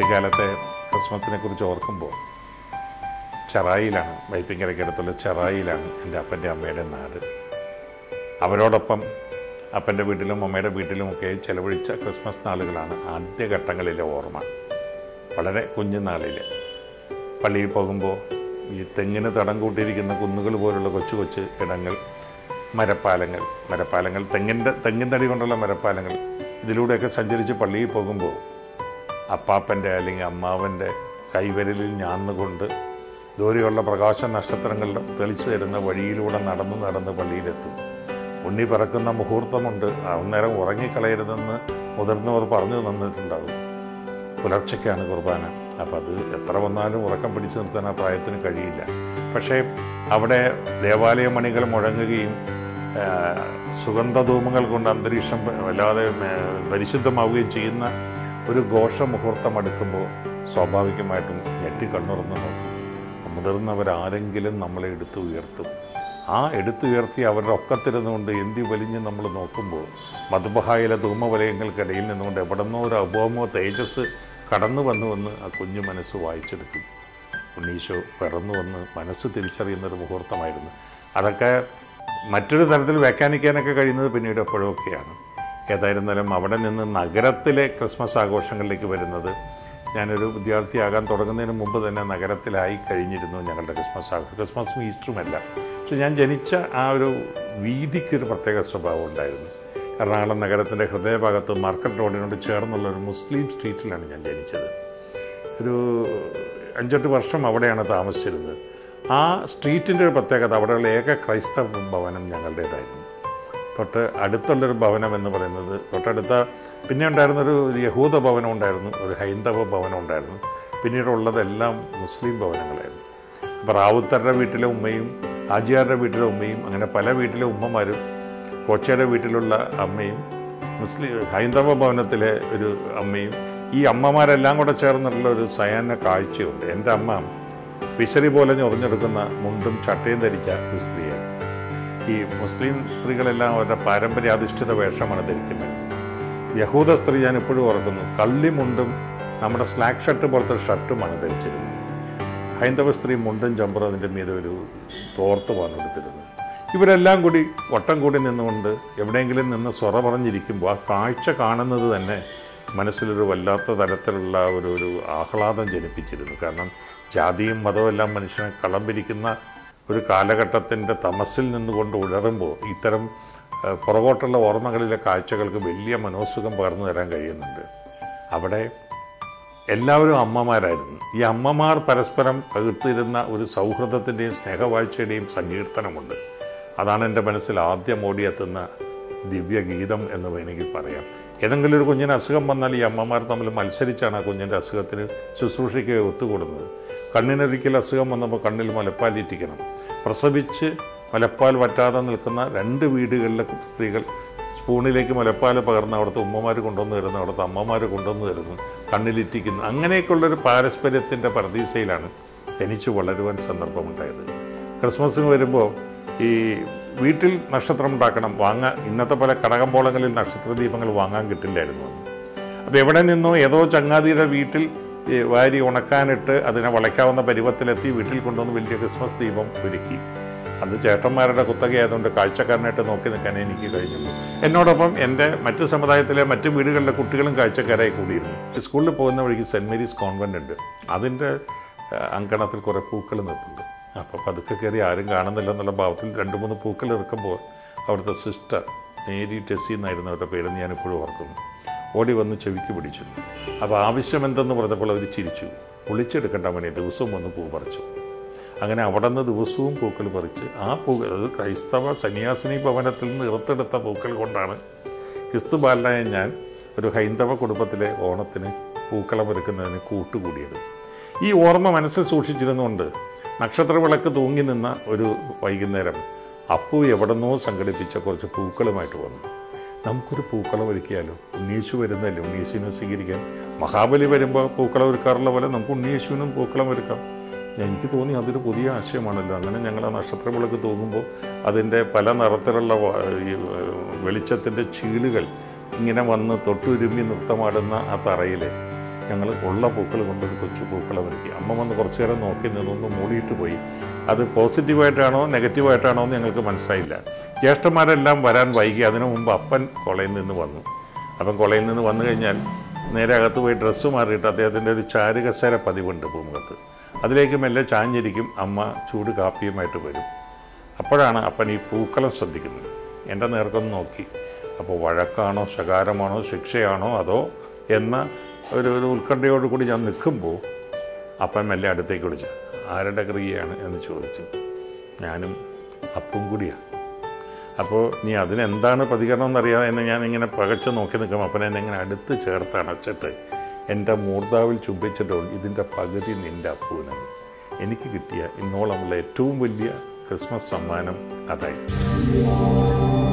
കുട്ടിക്കാലത്തെ ക്രിസ്മസിനെ കുറിച്ച് ഓർക്കുമ്പോൾ ചെറായിലാണ് വൈപ്പിങ്കരയ്ക്കടുത്തുള്ള ചെറായിലാണ് എൻ്റെ അപ്പൻ്റെ അമ്മയുടെ നാട് അവരോടൊപ്പം അപ്പൻ്റെ വീട്ടിലും അമ്മയുടെ വീട്ടിലുമൊക്കെ ചെലവഴിച്ച ക്രിസ്മസ് നാളുകളാണ് ആദ്യഘട്ടങ്ങളിലെ ഓർമ്മ വളരെ കുഞ്ഞുനാളിൽ പള്ളിയിൽ പോകുമ്പോൾ ഈ തെങ്ങിന് തടം കൂട്ടിയിരിക്കുന്ന കുന്നുകൾ പോലുള്ള കൊച്ചു കൊച്ചു ഇടങ്ങൾ മരപ്പാലങ്ങൾ മരപ്പാലങ്ങൾ തെങ്ങിൻ്റെ തെങ്ങിൻ തടി കൊണ്ടുള്ള മരപ്പാലങ്ങൾ ഇതിലൂടെയൊക്കെ സഞ്ചരിച്ച് പള്ളിയിൽ പോകുമ്പോൾ അപ്പാപ്പൻ്റെ അല്ലെങ്കിൽ അമ്മാവൻ്റെ കൈവരലിൽ ഞാന്നുകൊണ്ട് ദൂരെയുള്ള പ്രകാശ നക്ഷത്രങ്ങൾ തെളിച്ചു തരുന്ന വഴിയിലൂടെ നടന്ന് നടന്ന് പള്ളിയിലെത്തും ഉണ്ണി പിറക്കുന്ന മുഹൂർത്തമുണ്ട് അന്നേരം ഉറങ്ങിക്കളയരുതെന്ന് മുതിർന്നവർ പറഞ്ഞു തന്നിട്ടുണ്ടാകും പുലർച്ചയ്ക്കാണ് കുർബാന അപ്പോൾ അത് എത്ര വന്നാലും ഉറക്കം പിടിച്ചു നിർത്താൻ ആ പ്രായത്തിന് കഴിയില്ല പക്ഷേ അവിടെ ദേവാലയ മണികൾ മുഴങ്ങുകയും ആ, സുഗന്ധധൂമങ്ങൾ കൊണ്ട് അന്തരീക്ഷം വല്ലാതെ ആ, പരിശുദ്ധമാവുകയും ചെയ്യുന്ന ഒരു ഘോഷമുഹൂർത്തം അടുക്കുമ്പോൾ സ്വാഭാവികമായിട്ടും ഞെട്ടി കണ്ണുറന്ന് നോക്കും മുതിർന്നവരാരെങ്കിലും നമ്മളെ എടുത്തു ഉയർത്തും ആ എടുത്തുയർത്തി അവരുടെ ഒക്കത്തിരുന്നുകൊണ്ട് എന്തി വലിഞ്ഞ് നമ്മൾ നോക്കുമ്പോൾ മധുബഹായിലെ ധൂമവലയങ്ങൾക്കിടയിൽ നിന്നുകൊണ്ട് എവിടെന്നോ ഒരു അഭൗമോ തേജസ് കടന്നു വന്നു വന്ന് ആ കുഞ്ഞു മനസ്സ് വായിച്ചെടുക്കും ഉണ്ണീശോ പിറന്നു വന്ന് മനസ്സ് തിരിച്ചറിയുന്നൊരു മുഹൂർത്തമായിരുന്നു അതൊക്കെ മറ്റൊരു തരത്തിൽ വ്യാഖ്യാനിക്കാനൊക്കെ കഴിയുന്നത് പിന്നീട് എപ്പോഴൊക്കെയാണ് ഏതായിരുന്നാലും അവിടെ നിന്ന് നഗരത്തിലെ ക്രിസ്മസ് ആഘോഷങ്ങളിലേക്ക് വരുന്നത് ഞാനൊരു വിദ്യാർത്ഥിയാകാൻ തുടങ്ങുന്നതിന് മുമ്പ് തന്നെ നഗരത്തിലായി കഴിഞ്ഞിരുന്നു ഞങ്ങളുടെ ക്രിസ്മസ് ആഘോഷം ക്രിസ്മസും ഈസ്റ്ററും അല്ല പക്ഷെ ഞാൻ ജനിച്ച ആ ഒരു വീതിക്കൊരു പ്രത്യേക സ്വഭാവം ഉണ്ടായിരുന്നു എറണാകുളം നഗരത്തിൻ്റെ ഹൃദയഭാഗത്ത് മാർക്കറ്റ് റോഡിനോട് ചേർന്നുള്ള ഒരു മുസ്ലിം സ്ട്രീറ്റിലാണ് ഞാൻ ജനിച്ചത് ഒരു അഞ്ചെട്ട് വർഷം അവിടെയാണ് താമസിച്ചിരുന്നത് ആ സ്ട്രീറ്റിൻ്റെ ഒരു പ്രത്യേകത അവിടെയുള്ള ഏക ക്രൈസ്തവ ഭവനം ഞങ്ങളുടേതായിരുന്നു തൊട്ട് അടുത്തുള്ളൊരു ഭവനം എന്ന് പറയുന്നത് തൊട്ടടുത്ത പിന്നെ ഉണ്ടായിരുന്നൊരു യഹൂദ ഭവനം ഉണ്ടായിരുന്നു ഒരു ഹൈന്ദവ ഭവനം ഉണ്ടായിരുന്നു പിന്നീടുള്ളതെല്ലാം മുസ്ലിം ഭവനങ്ങളായിരുന്നു അപ്പോൾ റാവുത്തരുടെ വീട്ടിലെ ഉമ്മയും ആജിയാരുടെ വീട്ടിലെ ഉമ്മയും അങ്ങനെ പല വീട്ടിലെ ഉമ്മമാരും കൊച്ചയുടെ വീട്ടിലുള്ള അമ്മയും മുസ്ലിം ഹൈന്ദവ ഭവനത്തിലെ ഒരു അമ്മയും ഈ അമ്മമാരെല്ലാം കൂടെ ചേർന്നിട്ടുള്ള ഒരു സയാന കാഴ്ചയുണ്ട് എൻ്റെ അമ്മ വിശറി പോലെ ഞൊറിഞ്ഞെടുക്കുന്ന മുണ്ടും ചട്ടയും ധരിച്ച ഒരു സ്ത്രീയാണ് ഈ മുസ്ലിം സ്ത്രീകളെല്ലാം അവരുടെ പാരമ്പര്യാധിഷ്ഠിത വേഷമാണ് ധരിക്കുന്നത് യഹൂദ സ്ത്രീ ഞാൻ ഇപ്പോഴും ഓർക്കുന്നു കള്ളിമുണ്ടും നമ്മുടെ സ്ലാക്ക് ഷർട്ട് പോലത്തെ ഷർട്ടുമാണ് ധരിച്ചിരുന്നത് ഹൈന്ദവ സ്ത്രീ മുണ്ടും ചമ്പറും അതിൻ്റെ മീതെ ഒരു തോർത്തുമാണ് എടുത്തിരുന്നത് ഇവരെല്ലാം കൂടി വട്ടം കൂടി നിന്നുകൊണ്ട് എവിടെയെങ്കിലും നിന്ന് സ്വറ പറഞ്ഞിരിക്കുമ്പോൾ ആ കാഴ്ച കാണുന്നത് തന്നെ മനസ്സിലൊരു വല്ലാത്ത തരത്തിലുള്ള ഒരു ഒരു ആഹ്ലാദം ജനിപ്പിച്ചിരുന്നു കാരണം ജാതിയും മതവും എല്ലാം മനുഷ്യനെ കളം പിരിക്കുന്ന ഒരു കാലഘട്ടത്തിൻ്റെ തമസിൽ നിന്നുകൊണ്ട് ഉഴറുമ്പോൾ ഇത്തരം ഏഹ്, പുറകോട്ടുള്ള ഓർമ്മകളിലെ കാഴ്ചകൾക്ക് വലിയ മനോസുഖം പകർന്നു തരാൻ കഴിയുന്നുണ്ട് അവിടെ എല്ലാവരും അമ്മമാരായിരുന്നു ഈ അമ്മമാർ പരസ്പരം പകിർത്തിരുന്ന ഒരു സൗഹൃദത്തിൻ്റെയും സ്നേഹവാഴ്ചയുടെയും സങ്കീർത്തനമുണ്ട് അതാണ് എൻ്റെ മനസ്സിൽ ആദ്യം ഓടിയെത്തുന്ന ദിവ്യഗീതം എന്ന് വേണമെങ്കിൽ പറയാം ഏതെങ്കിലും ഒരു കുഞ്ഞിന് അസുഖം വന്നാൽ ഈ അമ്മമാർ തമ്മിൽ മത്സരിച്ചാണ് ആ കുഞ്ഞിൻ്റെ അസുഖത്തിന് ശുശ്രൂഷയ്ക്ക് ഒത്തുകൂടുന്നത് കണ്ണിനൊരിക്കൽ അസുഖം വന്നപ്പോൾ കണ്ണിൽ മുലപ്പാലിറ്റിക്കണം പ്രസവിച്ച് മുലപ്പാൽ വറ്റാതെ നിൽക്കുന്ന രണ്ട് വീടുകളിലെ സ്ത്രീകൾ സ്പൂണിലേക്ക് മുലപ്പാൽ പകർന്ന് അവിടുത്തെ ഉമ്മമാർ കൊണ്ടുവന്ന് തരുന്നു അവിടുത്തെ അമ്മമാർ കൊണ്ടുവന്ന് തരുന്നു കണ്ണിലിറ്റിക്കുന്നു അങ്ങനെയൊക്കെയുള്ളൊരു പാരസ്പര്യത്തിൻ്റെ പർദീസയിലാണ് ജനിച്ചു വളരുവാൻ സന്ദർഭമുണ്ടായത് ക്രിസ്മസിന് വരുമ്പോൾ ഈ വീട്ടിൽ നക്ഷത്രം ഉണ്ടാക്കണം വാങ്ങാൻ ഇന്നത്തെ പോലെ കടകമ്പോളങ്ങളിൽ നക്ഷത്ര ദീപങ്ങൾ വാങ്ങാൻ കിട്ടില്ലായിരുന്നു അന്ന് അപ്പോൾ എവിടെ നിന്നോ ഏതോ ചങ്ങാതിയുടെ വീട്ടിൽ ഈ വാരി ഉണക്കാനിട്ട് അതിനെ വളയ്ക്കാവുന്ന പരുവത്തിലെത്തി വീട്ടിൽ കൊണ്ടുവന്ന് വലിയ ക്രിസ്മസ് ദീപം ഒരുക്കി അത് ചേട്ടന്മാരുടെ കുത്തകയായതുകൊണ്ട് കാഴ്ചക്കാരനായിട്ട് നോക്കി നിൽക്കാൻ എനിക്ക് കഴിഞ്ഞുള്ളൂ എന്നോടൊപ്പം എൻ്റെ മറ്റ് സമുദായത്തിലെ മറ്റ് വീടുകളിലെ കുട്ടികളും കാഴ്ചക്കാരായി കൂടിയിരുന്നു സ്കൂളിൽ പോകുന്ന വഴിക്ക് സെൻറ്റ് മേരീസ് കോൺവെൻ്റ് ഉണ്ട് അതിൻ്റെ ആ, അങ്കണത്തിൽ കുറേ പൂക്കൾ നിൽപ്പുണ്ട് അപ്പോൾ പതുക്കെ കയറി ആരും കാണുന്നില്ല എന്നുള്ള ഭാവത്തിൽ രണ്ട് മൂന്ന് പൂക്കൾ ഇറക്കുമ്പോൾ അവിടുത്തെ സിസ്റ്റർ നേരി ടെസ്സി എന്നായിരുന്നു അവരുടെ പേരെന്ന് ഞാനിപ്പോഴും ഓർക്കുന്നു ഓടി വന്ന് ചെവിക്ക് പിടിച്ചു അപ്പോൾ ആവശ്യം എന്തെന്ന് പറഞ്ഞപ്പോൾ അവർ ചിരിച്ചു കുളിച്ചെടുക്കേണ്ട മണി ദിവസവും വന്ന് പൂ പറിച്ചു അങ്ങനെ അവിടെ നിന്ന് ദിവസവും പൂക്കൾ പറിച്ച് ആ പൂക്കൾ അത് ക്രൈസ്തവ സന്യാസിനി ഭവനത്തിൽ നിന്ന് ഇറുത്തെടുത്ത പൂക്കൾ കൊണ്ടാണ് ക്രിസ്തു ബാലനായ ഞാൻ ഒരു ഹൈന്ദവ കുടുംബത്തിലെ ഓണത്തിന് പൂക്കളം ഒരുക്കുന്നതിന് കൂട്ടുകൂടിയത് ഈ ഓർമ്മ മനസ്സിൽ സൂക്ഷിച്ചിരുന്നുകൊണ്ട് നക്ഷത്രവിളക്ക് തൂങ്ങി നിന്ന ഒരു വൈകുന്നേരം അപ്പു എവിടെന്നോ സംഘടിപ്പിച്ച കുറച്ച് പൂക്കളുമായിട്ട് വന്നു നമുക്കൊരു പൂക്കളം ഒരുക്കിയാലോ ഉണ്ണീശു വരുന്നല്ലേ ഉണ്ണീശുവിനെ സ്വീകരിക്കാൻ മഹാബലി വരുമ്പോൾ പൂക്കളം ഒരുക്കാറുള്ള പോലെ നമുക്ക് ഉണ്ണീശുവിനും പൂക്കളം ഒരുക്കാം എനിക്ക് തോന്നി അതൊരു പുതിയ ആശയമാണല്ലോ അങ്ങനെ ഞങ്ങൾ ആ നക്ഷത്രവിളക്ക് തൂങ്ങുമ്പോൾ അതിൻ്റെ പല നിറത്തിലുള്ള വ- ഈ വെളിച്ചത്തിൻ്റെ ചീളുകൾ ഇങ്ങനെ വന്ന് തൊട്ടുരുമ്മി നൃത്തമാടുന്ന ആ തറയിൽ ഞങ്ങൾ ഉള്ള പൂക്കൾ കൊണ്ടൊരു കൊച്ചു പൂക്കളം ഒരുക്കി അമ്മ വന്ന് കുറച്ചു നേരം നോക്കി നിന്നൊന്ന് മൂടിയിട്ട് പോയി അത് പോസിറ്റീവായിട്ടാണോ നെഗറ്റീവായിട്ടാണോ എന്ന് ഞങ്ങൾക്ക് മനസ്സിലായില്ല ജ്യേഷ്ഠന്മാരെല്ലാം വരാൻ വൈകി അതിനു മുമ്പ് അപ്പൻ കോളേജിൽ നിന്ന് വന്നു അപ്പം കോളേജിൽ നിന്ന് വന്നു കഴിഞ്ഞാൽ നേരെ അകത്ത് പോയി ഡ്രസ്സ് മാറിയിട്ട് അദ്ദേഹത്തിൻ്റെ ഒരു ചാരുകസേര പതിവുണ്ട് പൂമുഖത്ത് അതിലേക്ക് മെല്ലെ ചാഞ്ഞിരിക്കും അമ്മ ചൂട് കാപ്പിയുമായിട്ട് വരും അപ്പോഴാണ് അപ്പൻ ഈ പൂക്കളം ശ്രദ്ധിക്കുന്നത് എൻ്റെ നേർക്കൊന്ന് നോക്കി അപ്പോൾ വഴക്കാണോ ശകാരമാണോ ശിക്ഷയാണോ അതോ എന്ന ഒരു ഒരു ഉത്കണ്ഠയോട് കൂടി ഞാൻ നിൽക്കുമ്പോൾ അപ്പൻ മെല്ലെ അടുത്തേക്ക് വിളിച്ചു ആരുടെ ക്രിയയാണ് എന്ന് ചോദിച്ചു ഞാനും അപ്പും കൂടിയാണ് അപ്പോൾ നീ അതിനെന്താണ് പ്രതികരണം എന്നറിയാതെ എന്നെ ഞാൻ ഇങ്ങനെ പകച്ചു നോക്കി നിൽക്കും അപ്പൻ എന്നെ ഇങ്ങനെ അടുത്ത് ചേർത്ത് അണച്ചിട്ട് എൻ്റെ മൂർധാവിൽ ചുംബിച്ചിട്ട് ഇതിൻ്റെ പകുതി നിൻ്റെ അപ്പൂനാണ് എനിക്ക് കിട്ടിയ ഇന്നോളമുള്ള ഏറ്റവും വലിയ ക്രിസ്മസ് സമ്മാനം അതായിരുന്നു